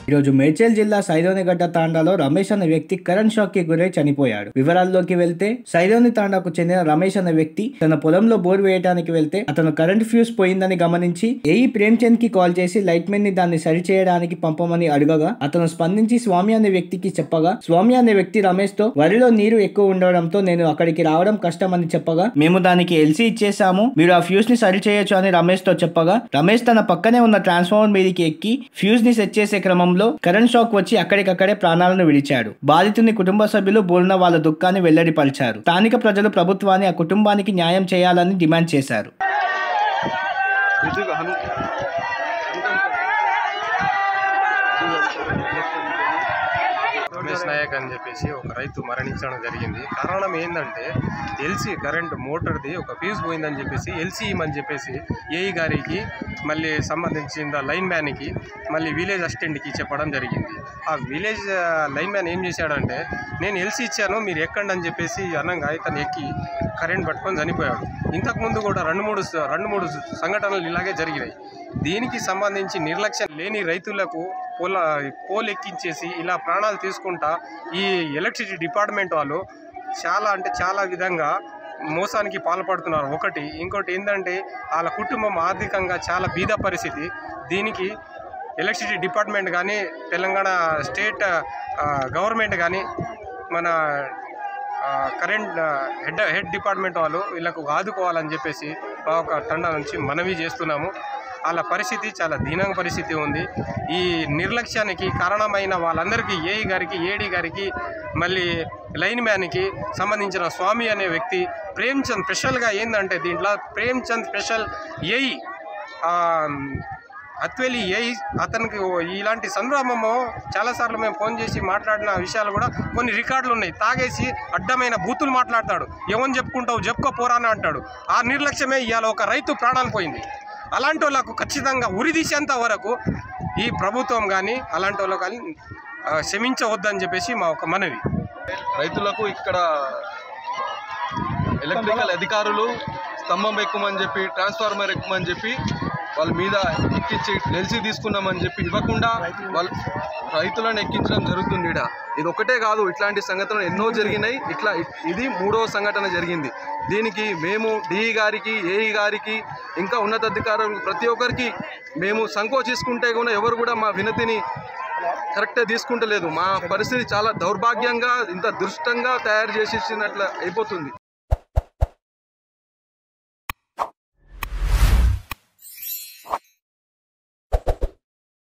ఈరోజు మేడ్చల్ జిల్లా సైదోనిగడ్డ తాండాలో రమేష్ అనే వ్యక్తి కరెంట్ షాక్ కి గురై చనిపోయాడు వివరాల్లోకి వెళ్తే సైదోని తాండాకు చెందిన రమేష్ అనే వ్యక్తి తన పొలంలో బోర్ వేయడానికి వెళ్తే అతను కరెంట్ ఫ్యూజ్ పోయిందని గమనించి ఏఈ ప్రేమ్చంద్ కి కాల్ చేసి లైట్ మెన్ ని దాన్ని సరి చేయడానికి పంపమని అడగగా అతను స్పందించి స్వామి అనే వ్యక్తికి చెప్పగా స్వామి అనే వ్యక్తి రమేష్ తో వరిలో నీరు ఎక్కువ ఉండడంతో నేను అక్కడికి రావడం కష్టం అని చెప్పగా మేము దానికి ఎల్సీ ఇచ్చేసాము మీరు ఆ ఫ్యూజ్ ని సరి చేయొచ్చు అని రమేష్ తో చెప్పగా రమేష్ తన పక్కనే ఉన్న ట్రాన్స్ఫార్మర్ మీదకి ఎక్కి ఫ్యూజ్ ని సెట్ చేసే క్రమంలో కరెంట్ షాక్ వచ్చి అక్కడికక్కడే ప్రాణాలను విడిచాడు బాధితుని కుటుంబ సభ్యులు బోల్న వాళ్ళ దుఃఖాన్ని వెల్లడిపరిచారు స్థానిక ప్రజలు ప్రభుత్వాన్ని ఆ కుటుంబానికి న్యాయం చేయాలని డిమాండ్ చేశారు రమేష్ నాయక్ అని చెప్పేసి ఒక రైతు మరణించడం జరిగింది కారణం ఏంటంటే ఎల్సీ కరెంట్ మోటార్ది ఒక ఫీజు పోయిందని చెప్పేసి ఎల్సీ ఇమ్మని చెప్పేసి ఏఈ గారికి మళ్ళీ సంబంధించిన లైన్ మ్యాన్కి మళ్ళీ విలేజ్ అసిస్టెంట్కి చెప్పడం జరిగింది ఆ విలేజ్ ఆ, లైన్ మ్యాన్ ఏం చేశాడంటే నేను ఎల్సీ ఇచ్చాను మీరు ఎక్కండి అని చెప్పేసి అనగా ఇతను ఎక్కి కరెంట్ పట్టుకొని చనిపోయాడు ఇంతకుముందు కూడా రెండు మూడు స- రెండు మూడు సంఘటనలు ఇలాగే జరిగినాయి దీనికి సంబంధించి నిర్లక్ష్యం లేని రైతులకు పోల పోల్ ఎక్కించేసి ఇలా ప్రాణాలు తీసుకుంటా ఈ ఎలక్ట్రిసిటీ డిపార్ట్మెంట్ వాళ్ళు చాలా అంటే చాలా విధంగా మోసానికి పాల్పడుతున్నారు ఒకటి ఇంకోటి ఏంటంటే వాళ్ళ కుటుంబం ఆర్థికంగా చాలా బీద పరిస్థితి దీనికి ఎలక్ట్రిసిటీ డిపార్ట్మెంట్ కానీ తెలంగాణ స్టేట్ ఆ, గవర్నమెంట్ కానీ మన ఆ, కరెంట్ ఆ, హెడ్ హెడ్ డిపార్ట్మెంట్ వాళ్ళు వీళ్ళకు ఆదుకోవాలని చెప్పేసి మా ఒక తండా నుంచి మనవి చేస్తున్నాము వాళ్ళ పరిస్థితి చాలా దీనంగా పరిస్థితి ఉంది ఈ నిర్లక్ష్యానికి కారణమైన వాళ్ళందరికీ ఏఈ గారికి ఏడీ గారికి మళ్ళీ లైన్ మ్యాన్కి సంబంధించిన స్వామి అనే వ్యక్తి ప్రేమ్చంద్ స్పెషల్గా ఏంటంటే దీంట్లో ప్రేమ్చంద్ స్పెషల్ ఏఈ అత్వేలి ఏ అతనికి ఓ ఇలాంటి సందర్భము చాలాసార్లు మేము ఫోన్ చేసి మాట్లాడిన విషయాలు కూడా కొన్ని రికార్డులు ఉన్నాయి తాగేసి అడ్డమైన బూతులు మాట్లాడతాడు ఏమని చెప్పుకుంటావు చెప్పుకో పోరాని అంటాడు ఆ నిర్లక్ష్యమే ఇవాళ ఒక రైతు ప్రాణాలు పోయింది అలాంటి వాళ్ళకు ఖచ్చితంగా ఉరిదీసేంత వరకు ఈ ప్రభుత్వం కానీ అలాంటి వాళ్ళకు కానీ ఆ, క్షమించవద్దని చెప్పేసి మా ఒక మనవి రైతులకు ఇక్కడ ఎలక్ట్రికల్ అధికారులు స్తంభం ఎక్కుమని చెప్పి ట్రాన్స్ఫార్మర్ ఎక్కుమని చెప్పి వాళ్ళ మీద ఎక్కించి ఎల్సీ తీసుకున్నామని చెప్పి ఇవ్వకుండా వాళ్ళ రైతులను ఎక్కించడం జరుగుతుంది ఈడ ఇది ఒకటే కాదు ఇట్లాంటి సంఘటనలు ఎన్నో జరిగినాయి ఇట్లా ఇది మూడవ సంఘటన జరిగింది దీనికి మేము డిఈ గారికి ఏఈ గారికి ఇంకా ఉన్నతాధికారులకు ప్రతి ఒక్కరికి మేము సంకోచించుకుంటే కూడా ఎవరు కూడా మా వినతిని కరెక్ట్గా తీసుకుంటలేదు మా పరిస్థితి చాలా దౌర్భాగ్యంగా ఇంత దుష్టంగా తయారు చేసేసినట్లు అయిపోతుంది